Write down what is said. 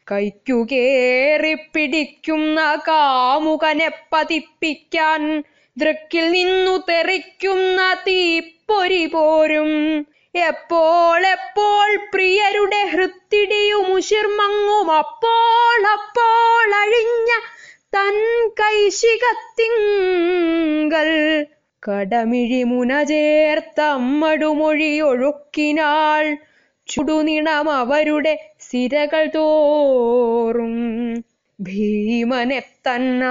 കൈക്കു കേറിപ്പിടിക്കുന്ന കാമുകനെ പതിപ്പിക്കാൻ ദൃക്കിൽ നിന്നു തെറിക്കുന്ന തീപ്പൊരി പോരും എപ്പോൾ എപ്പോൾ പ്രിയരുടെ ഹൃത്തിടിയുമുശിർമങ്ങും അപ്പോൾ അപ്പോൾ അഴിഞ്ഞ തൻ കൈശികത്തിങ്കൽ കടമിഴി മുന ചേർത്തമ്മടുമൊഴി ഒഴുക്കിനാൾ ചുടുനിണം അവരുടെ സിരകൾ തോറും ഭീമനെ തന്ന